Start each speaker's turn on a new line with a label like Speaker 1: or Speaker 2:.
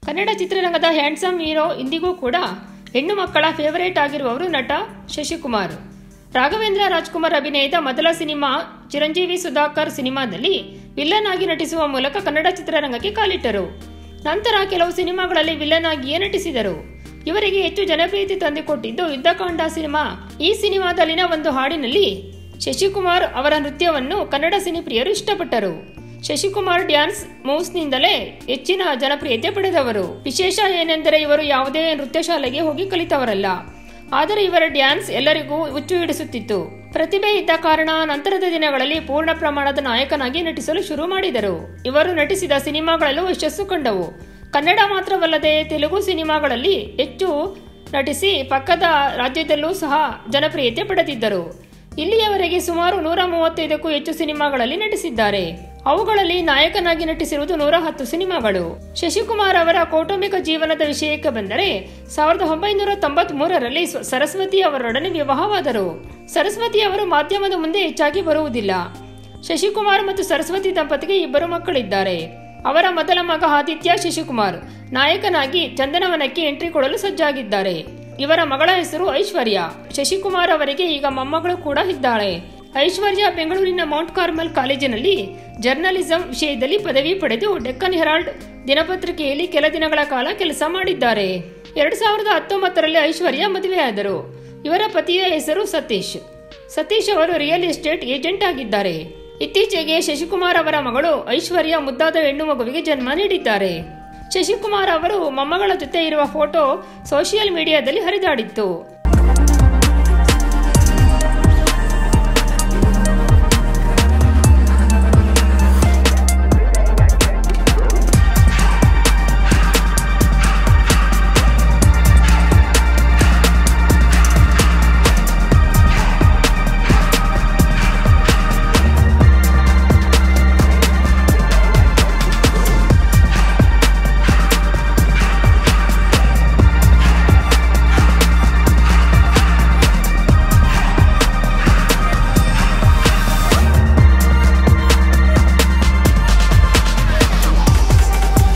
Speaker 1: ಕನ್ನಡ ಚಿತ್ರರಂಗದ handsome hero ಇಂದಿಗೂ ಕೂಡ ಹೆಣ್ಣು ಮಕ್ಕಳ ಫೇವರೇಟ್ ಆಗಿರುವವರು ನಟ ಶಶಿಕುಮಾರ್ ರಾಘವೇಂದ್ರ ರಾಜ್ಕುಮಾರ್ ಅಭಿನಯದ ಮೊದಲ ಸಿನಿಮಾ ಚಿರಂಜೀವಿ ಸುಧಾಕರ್ ಸಿನಿಮಾದಲ್ಲಿ ವಿಲ್ಲನ್ ಆಗಿ ನಟಿಸುವ ಮೂಲಕ ಕನ್ನಡ ಚಿತ್ರರಂಗಕ್ಕೆ ಕಾಲಿಟ್ಟರು ನಂತರ ಕೆಲವು ಸಿನಿಮಾಗಳಲ್ಲಿ ವಿಲ್ಲನ್ ಆಗಿಯೇ ನಟಿಸಿದರು ಇವರಿಗೆ ಹೆಚ್ಚು ಜನಪ್ರಿಯತೆ ತಂದುಕೊಟ್ಟಿದ್ದು ಯುದ್ಧಕಾಂಡ ಸಿನಿಮಾ ಈ ಸಿನಿಮಾದಲ್ಲಿನ ಒಂದು ಹಾಡಿನಲ್ಲಿ ಶಶಿಕುಮಾರ್ ಅವರ ನೃತ್ಯವನ್ನು ಕನ್ನಡ ಸಿನಿಪ್ರಿಯರು ಇಷ್ಟಪಟ್ಟರು ಶಶಿಕುಮಾರ್ ಡ್ಯಾನ್ಸ್ ಮೂವ್ಸ್ನಿಂದಲೇ ಹೆಚ್ಚಿನ ಜನಪ್ರಿಯತೆ ಪಡೆದವರು ವಿಶೇಷ ಏನೆಂದರೆ ಇವರು ಯಾವುದೇ ನೃತ್ಯ ಶಾಲೆಗೆ ಹೋಗಿ ಕಲಿತವರಲ್ಲ ಆದರೆ ಇವರ ಡ್ಯಾನ್ಸ್ ಎಲ್ಲರಿಗೂ ಹುಚ್ಚು ಹಿಡಿಸುತ್ತಿತ್ತು ಪ್ರತಿಭೆ ಇದ್ದ ಕಾರಣ ನಂತರದ ದಿನಗಳಲ್ಲಿ ಪೂರ್ಣ ಪ್ರಮಾಣದ ನಾಯಕನಾಗಿ ನಟಿಸಲು ಶುರು ಮಾಡಿದರು ಇವರು ನಟಿಸಿದ ಸಿನಿಮಾಗಳಲ್ಲೂ ಯಶಸ್ಸು ಕಂಡವು ಕನ್ನಡ ಮಾತ್ರವಲ್ಲದೆ ತೆಲುಗು ಸಿನಿಮಾಗಳಲ್ಲಿ ಹೆಚ್ಚು ನಟಿಸಿ ಪಕ್ಕದ ರಾಜ್ಯದಲ್ಲೂ ಸಹ ಜನಪ್ರಿಯತೆ ಪಡೆದಿದ್ದರು ಇಲ್ಲಿಯವರೆಗೆ ಸುಮಾರು ನೂರ ಮೂವತ್ತೈದಕ್ಕೂ ಹೆಚ್ಚು ಸಿನಿಮಾಗಳಲ್ಲಿ ನಟಿಸಿದ್ದಾರೆ ಅವುಗಳಲ್ಲಿ ನಾಯಕನಾಗಿ ನಟಿಸಿರುವುದು ನೂರ ಹತ್ತು ಸಿನಿಮಾಗಳು ಶಶಿಕುಮಾರ್ ಅವರ ಕೌಟುಂಬಿಕ ಜೀವನದ ವಿಷಯಕ್ಕೆ ಬಂದರೆ ಸಾವಿರದ ಒಂಬೈನೂರ ತೊಂಬತ್ ಮೂರರಲ್ಲಿ ಸರಸ್ವತಿ ಅವರೊಡನೆ ವಿವಾಹವಾದರು ಸರಸ್ವತಿ ಅವರು ಮಾಧ್ಯಮದ ಮುಂದೆ ಹೆಚ್ಚಾಗಿ ಬರುವುದಿಲ್ಲ ಶಶಿಕುಮಾರ್ ಮತ್ತು ಸರಸ್ವತಿ ದಂಪತಿಗೆ ಇಬ್ಬರು ಮಕ್ಕಳಿದ್ದಾರೆ ಅವರ ಮೊದಲ ಮಗ ಆದಿತ್ಯ ಶಶಿಕುಮಾರ್ ನಾಯಕನಾಗಿ ಚಂದನವನಕ್ಕೆ ಎಂಟ್ರಿ ಕೊಡಲು ಸಜ್ಜಾಗಿದ್ದಾರೆ ಇವರ ಮಗಳ ಹೆಸರು ಐಶ್ವರ್ಯ ಶಶಿಕುಮಾರ್ ಅವರಿಗೆ ಈಗ ಮೊಮ್ಮಗಳು ಕೂಡ ಇದ್ದಾಳೆ ಐಶ್ವರ್ಯ ಬೆಂಗಳೂರಿನ ಮೌಂಟ್ ಕಾರ್ಮಲ್ ಕಾಲೇಜಿನಲ್ಲಿ ಜರ್ನಲಿಸಂ ವಿಷಯದಲ್ಲಿ ಪದವಿ ಪಡೆದು ಡೆಕ್ಕನ್ ಹೆರಾಲ್ಡ್ ದಿನಪತ್ರಿಕೆಯಲ್ಲಿ ಕೆಲ ದಿನಗಳ ಕಾಲ ಕೆಲಸ ಮಾಡಿದ್ದಾರೆ ಎರಡ್ ಸಾವಿರದ ಹತ್ತೊಂಬತ್ತರಲ್ಲಿ ಐಶ್ವರ್ಯ ಮದುವೆಯಾದರು ಇವರ ಪತಿಯ ಹೆಸರು ಸತೀಶ್ ಸತೀಶ್ ಅವರು ರಿಯಲ್ ಎಸ್ಟೇಟ್ ಏಜೆಂಟ್ ಆಗಿದ್ದಾರೆ ಇತ್ತೀಚೆಗೆ ಶಶಿಕುಮಾರ್ ಅವರ ಮಗಳು ಐಶ್ವರ್ಯ ಮುದ್ದಾದ ಹೆಣ್ಣು ಮಗುವಿಗೆ ಜನ್ಮ ನೀಡಿದ್ದಾರೆ ಶಶಿಕುಮಾರ್ ಅವರು ಮೊಮ್ಮಗಳ ಜೊತೆ ಇರುವ ಫೋಟೋ ಸೋಷಿಯಲ್ ಮೀಡಿಯಾದಲ್ಲಿ ಹರಿದಾಡಿತ್ತು